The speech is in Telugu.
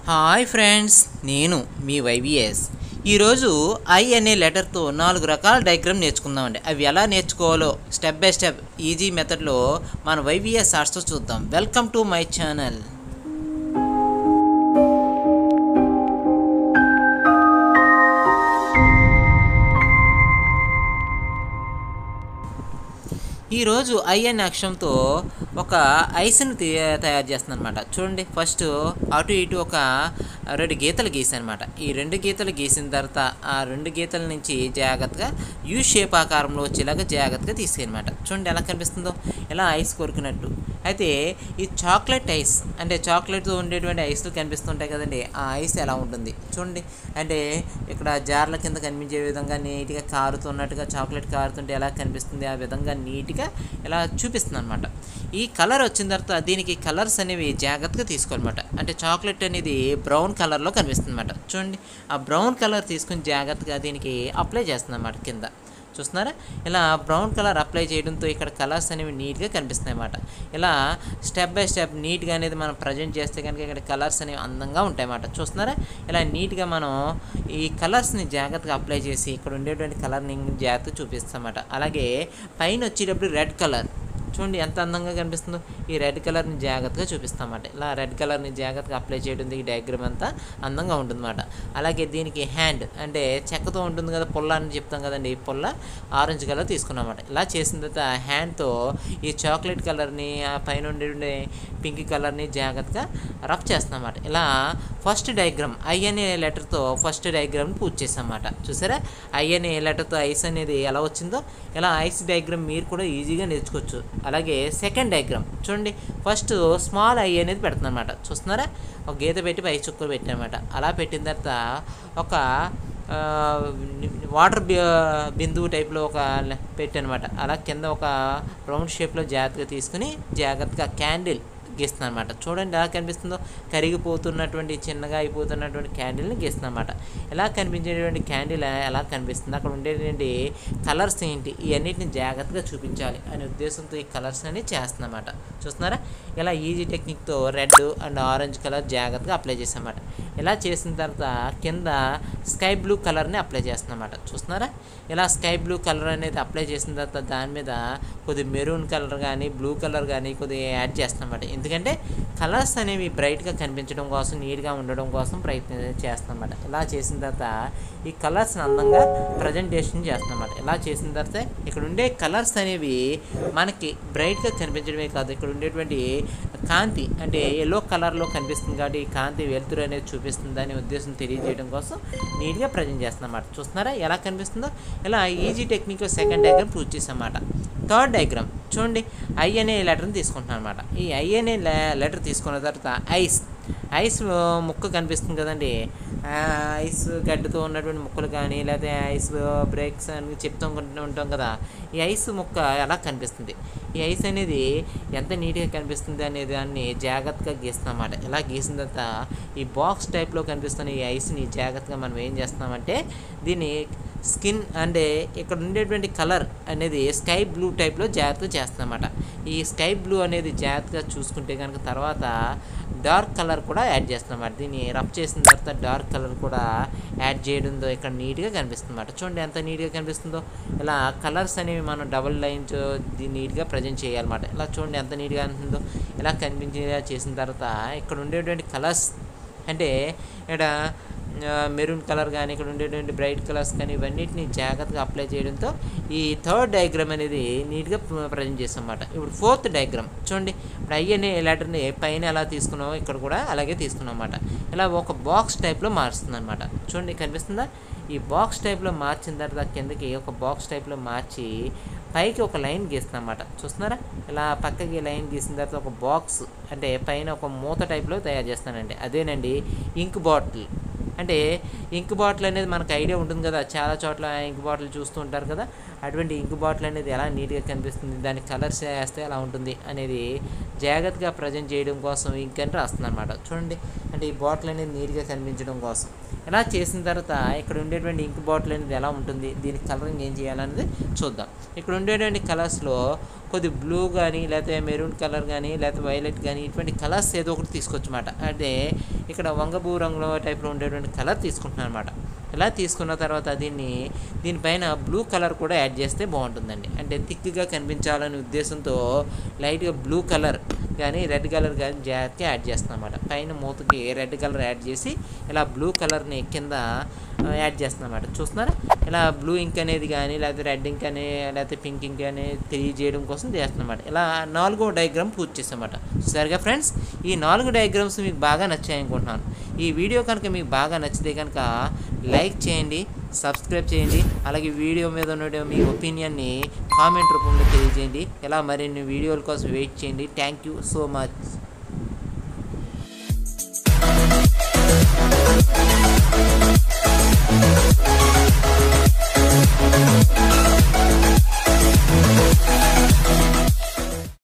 హాయ్ ఫ్రెండ్స్ నేను మీ వైవిఎస్ ఈరోజు ఐ అనే లెటర్తో నాలుగు రకాల డయాగ్రామ్ నేర్చుకుందామండి అవి ఎలా నేర్చుకోవాలో స్టెప్ బై స్టెప్ ఈజీ మెథడ్లో మన వైవిఎస్ ఆర్ట్స్తో చూద్దాం వెల్కమ్ టు మై ఛానల్ ఈరోజు ఐ అనే అక్షరంతో ఒక ఐస్ని తయారు చేస్తుంది అనమాట చూడండి ఫస్ట్ అటు ఇటు ఒక రెండు గీతలు గీసాను అనమాట ఈ రెండు గీతలు గీసిన తర్వాత ఆ రెండు గీతల నుంచి జాగ్రత్తగా యూ షేప్ ఆకారంలో వచ్చేలాగా జాగ్రత్తగా తీసేయనమాట చూడండి ఎలా కనిపిస్తుందో ఎలా ఐస్ కొరికినట్టు అయితే ఈ చాక్లెట్ ఐస్ అంటే చాక్లెట్తో ఉండేటువంటి ఐస్లు కనిపిస్తుంటాయి కదండి ఆ ఐస్ ఎలా ఉంటుంది చూడండి అంటే ఇక్కడ జార్ల కింద కనిపించే విధంగా నీట్గా కారుతున్నట్టుగా చాక్లెట్ కారుతుంటే ఎలా కనిపిస్తుంది ఆ విధంగా నీట్గా ఇలా చూపిస్తుంది అనమాట ఈ కలర్ వచ్చిన తర్వాత దీనికి కలర్స్ అనేవి జాగ్రత్తగా తీసుకోవాలన్నమాట అంటే చాక్లెట్ అనేది బ్రౌన్ కలర్లో కనిపిస్తుంది అనమాట చూడండి ఆ బ్రౌన్ కలర్ తీసుకుని జాగ్రత్తగా దీనికి అప్లై చేస్తుంది అన్నమాట కింద చూస్తున్నారా ఇలా బ్రౌన్ కలర్ అప్లై చేయడంతో ఇక్కడ కలర్స్ అనేవి నీట్గా కనిపిస్తున్నాయి అన్నమాట ఇలా స్టెప్ బై స్టెప్ నీట్గా అనేది మనం ప్రజెంట్ చేస్తే కనుక ఇక్కడ కలర్స్ అనేవి అందంగా ఉంటాయి అన్నమాట చూస్తున్నారా ఇలా నీట్గా మనం ఈ కలర్స్ని జాగ్రత్తగా అప్లై చేసి ఇక్కడ ఉండేటువంటి కలర్ని జాగ్రత్తగా చూపిస్తామన్నమాట అలాగే పైన వచ్చేటప్పుడు రెడ్ కలర్ చూడండి ఎంత అందంగా కనిపిస్తుందో ఈ రెడ్ కలర్ని జాగ్రత్తగా చూపిస్తామన్నమాట ఇలా రెడ్ కలర్ని జాగ్రత్తగా అప్లై చేయడం ఈ డయాగ్రామ్ అంతా అందంగా ఉంటుందన్నమాట అలాగే దీనికి హ్యాండ్ అంటే చెక్కతో ఉంటుంది కదా పుల్ల అని చెప్తాం కదండి ఈ పుల్ల ఆరెంజ్ కలర్ తీసుకున్నామన్నమాట ఇలా చేసిన తర్వాత హ్యాండ్తో ఈ చాక్లెట్ కలర్ని ఆ పైన ఉండే పింక్ కలర్ని జాగ్రత్తగా రఫ్ చేస్తామన్నమాట ఇలా ఫస్ట్ డయాగ్రామ్ ఐ అనే లెటర్తో ఫస్ట్ డయాగ్రామ్ని పూర్తి చేస్తామన్నమాట చూసారా ఐ అనే లెటర్తో ఐస్ అనేది ఎలా వచ్చిందో ఇలా ఐస్ డయాగ్రామ్ మీరు కూడా ఈజీగా నేర్చుకోవచ్చు అలాగే సెకండ్ డయాగ్రామ్ చూడండి ఫస్ట్ స్మాల్ ఐ అనేది పెడుతుంది అనమాట చూస్తున్నారా ఒక గీత పెట్టి పై చుక్కలు పెట్టానమాట అలా పెట్టిన తర్వాత ఒక ఆ, వాటర్ బి బిందువు టైప్లో ఒక పెట్టానమాట అలా కింద ఒక రౌండ్ షేప్లో జాగ్రత్తగా తీసుకుని జాగ్రత్తగా క్యాండిల్ గీస్తున్నాను అనమాట చూడండి ఎలా కనిపిస్తుందో కరిగిపోతున్నటువంటి చిన్నగా అయిపోతున్నటువంటి క్యాండిల్ని గీస్తున్నాను అనమాట ఎలా కనిపించేటువంటి క్యాండిల్ ఎలా కనిపిస్తుంది అక్కడ ఉండేటువంటి కలర్స్ ఏంటి ఇవన్నిటిని జాగ్రత్తగా చూపించాలి అనే ఉద్దేశంతో ఈ కలర్స్ అని చేస్తున్నమాట చూస్తున్నారా ఇలా ఈజీ టెక్నిక్తో రెడ్ అండ్ ఆరెంజ్ కలర్ జాగ్రత్తగా అప్లై చేసామన్నమాట ఇలా చేసిన తర్వాత కింద స్కై బ్లూ కలర్ని అప్లై చేస్తున్నమాట చూస్తున్నారా ఇలా స్కై బ్లూ కలర్ అనేది అప్లై చేసిన తర్వాత దాని మీద కొద్ది మెరూన్ కలర్ కానీ బ్లూ కలర్ కానీ కొద్దిగా యాడ్ చేస్తామన్నమాట ఎందుకంటే కలర్స్ అనేవి బ్రైట్గా కనిపించడం కోసం నీట్గా ఉండడం కోసం ప్రయత్నం చేస్తామన్నమాట ఇలా చేసిన తర్వాత ఈ కలర్స్ని అందంగా ప్రజెంటేషన్ చేస్తామన్నమాట ఇలా చేసిన తర్వాత ఇక్కడ ఉండే కలర్స్ అనేవి మనకి బ్రైట్గా కనిపించడమే కాదు ఇక్కడ ఉండేటువంటి కాంతి అంటే ఎల్లో కలర్లో కనిపిస్తుంది కాబట్టి ఈ కాంతి వెలుతురు అనేది చూపిస్తుంది అనే ఉద్దేశం తెలియజేయడం కోసం నీట్గా ప్రజెంట్ చేస్తున్నమాట చూస్తున్నారా ఎలా కనిపిస్తుందో ఇలా easy technique second diagram prove చేసామన్నమాట థర్డ్ డయాగ్రామ్ చూడండి ఐ అనే లెటర్ని తీసుకుంటున్నాను అనమాట ఈ ఐ అనే లెటర్ తీసుకున్న తర్వాత ఐస్ ఐస్ ముక్క కనిపిస్తుంది కదండి ఆ ఐస్ గడ్డతో ఉన్నటువంటి ముక్కలు కానీ లేకపోతే ఐస్ బ్రేక్స్ అని చెప్తూ ఉంటూ ఉంటాం కదా ఈ ఐస్ ముక్క ఎలా కనిపిస్తుంది ఈ ఐస్ అనేది ఎంత నీట్గా కనిపిస్తుంది అనే దాన్ని జాగ్రత్తగా గీస్తామన్నమాట ఇలా గీసిన తర్వాత ఈ బాక్స్ టైప్లో కనిపిస్తున్న ఈ ఐస్ని జాగ్రత్తగా మనం ఏం చేస్తున్నామంటే దీన్ని స్కిన్ అంటే ఇక్కడ ఉండేటువంటి కలర్ అనేది స్కై బ్లూ టైప్లో జాగ్రత్తగా చేస్తామన్నమాట ఈ స్కై బ్లూ అనేది జాగ్రత్తగా చూసుకుంటే కనుక తర్వాత డార్క్ కలర్ కూడా యాడ్ చేస్తామన్నమాట దీన్ని రఫ్ చేసిన తర్వాత డార్క్ కలర్ కూడా యాడ్ చేయడంతో ఇక్కడ నీట్గా కనిపిస్తుంది అన్నమాట చూడండి ఎంత నీట్గా కనిపిస్తుందో ఇలా కలర్స్ అనేవి మనం డబుల్ లైన్స్ నీట్గా ప్రజెంట్ చేయాలన్నమాట ఇలా చూడండి ఎంత నీట్గా ఉంటుందో ఇలా కనిపించేలా చేసిన తర్వాత ఇక్కడ ఉండేటువంటి కలర్స్ అంటే ఇక్కడ మెరూన్ కలర్ కానీ ఇక్కడ ఉండేటువంటి బ్రైట్ కలర్స్ కానీ ఇవన్నిటిని జాగ్రత్తగా అప్లై చేయడంతో ఈ థర్డ్ డయాగ్రామ్ అనేది నీట్గా ప్రజెంట్ చేస్తాం అన్నమాట ఇప్పుడు ఫోర్త్ డయాగ్రామ్ చూడండి ఇప్పుడు ఐ అనే లెటర్ని పైన ఎలా తీసుకున్నామో ఇక్కడ కూడా అలాగే తీసుకున్నాం అన్నమాట ఇలా ఒక బాక్స్ టైప్లో మారుస్తుంది అనమాట చూడండి కనిపిస్తుందా ఈ బాక్స్ టైప్లో మార్చిన తర్వాత కిందకి ఒక బాక్స్ టైప్లో మార్చి పైకి ఒక లైన్ గీస్తాం అన్నమాట చూస్తున్నారా ఇలా పక్కకి లైన్ గీసిన తర్వాత ఒక బాక్స్ అంటే పైన ఒక మూత టైప్లో తయారు చేస్తానండి అదేనండి ఇంక్ బాటిల్ అంటే ఇంక్ బాటిల్ అనేది మనకు ఐడియా ఉంటుంది కదా చాలా చోట్ల ఇంక్ బాటిల్ చూస్తూ ఉంటారు కదా అటువంటి ఇంక్ బాటిల్ అనేది ఎలా నీట్గా కనిపిస్తుంది దాని కలర్స్ వేస్తే ఎలా ఉంటుంది అనేది జాగ్రత్తగా ప్రజెంట్ చేయడం కోసం ఇంక్ అని రాస్తుంది అనమాట చూడండి అంటే ఈ బాటిల్ అనేది నీట్గా కనిపించడం కోసం ఇలా చేసిన తర్వాత ఇక్కడ ఉండేటువంటి ఇంక్ బాటిల్ అనేది ఎలా ఉంటుంది దీనికి కలరింగ్ ఏం చేయాలనేది చూద్దాం ఇక్కడ ఉండేటువంటి కలర్స్లో కొద్ది బ్లూ కానీ లేకపోతే మెరూన్ కలర్ కానీ లేకపోతే వైలెట్ కానీ ఇటువంటి కలర్స్ ఏదో ఒకటి తీసుకోవచ్చమాట అంటే ఇక్కడ వంగబూ రంగులో టైప్లో ఉండేటువంటి కలర్ తీసుకుంటున్నాను అనమాట ఇలా తీసుకున్న తర్వాత దీన్ని దీనిపైన బ్లూ కలర్ కూడా యాడ్ చేస్తే బాగుంటుందండి అంటే థిక్గా కనిపించాలనే ఉద్దేశంతో లైట్గా బ్లూ కలర్ కానీ రెడ్ కలర్ కానీ జాకెట్కి యాడ్ చేస్తున్నాం అన్నమాట పైన మూతకి రెడ్ కలర్ యాడ్ చేసి ఇలా బ్లూ కలర్ని కింద ఆ, యాడ్ చేస్తున్నాం అన్నమాట చూస్తున్నారా ఇలా బ్లూ ఇంక్ అనేది కానీ లేకపోతే రెడ్ ఇంక్ అని లేకపోతే పింక్ ఇంక్ అని తెలియజేయడం కోసం చేస్తున్నమాట ఇలా నాలుగో డయాగ్రామ్ పూర్తి చేస్తామన్నమాట సరిగా ఫ్రెండ్స్ ఈ నాలుగు డయాగ్రామ్స్ మీకు బాగా నచ్చాయి అనుకుంటున్నాను ఈ వీడియో కనుక మీకు బాగా నచ్చితే కనుక లైక్ చేయండి సబ్స్క్రైబ్ చేయండి అలాగే వీడియో మీద ఉన్న మీ ఒపీనియన్ని కామెంట్ రూపంలో తెలియజేయండి ఇలా మరిన్ని వీడియోల కోసం వెయిట్ చేయండి thank you so much Thank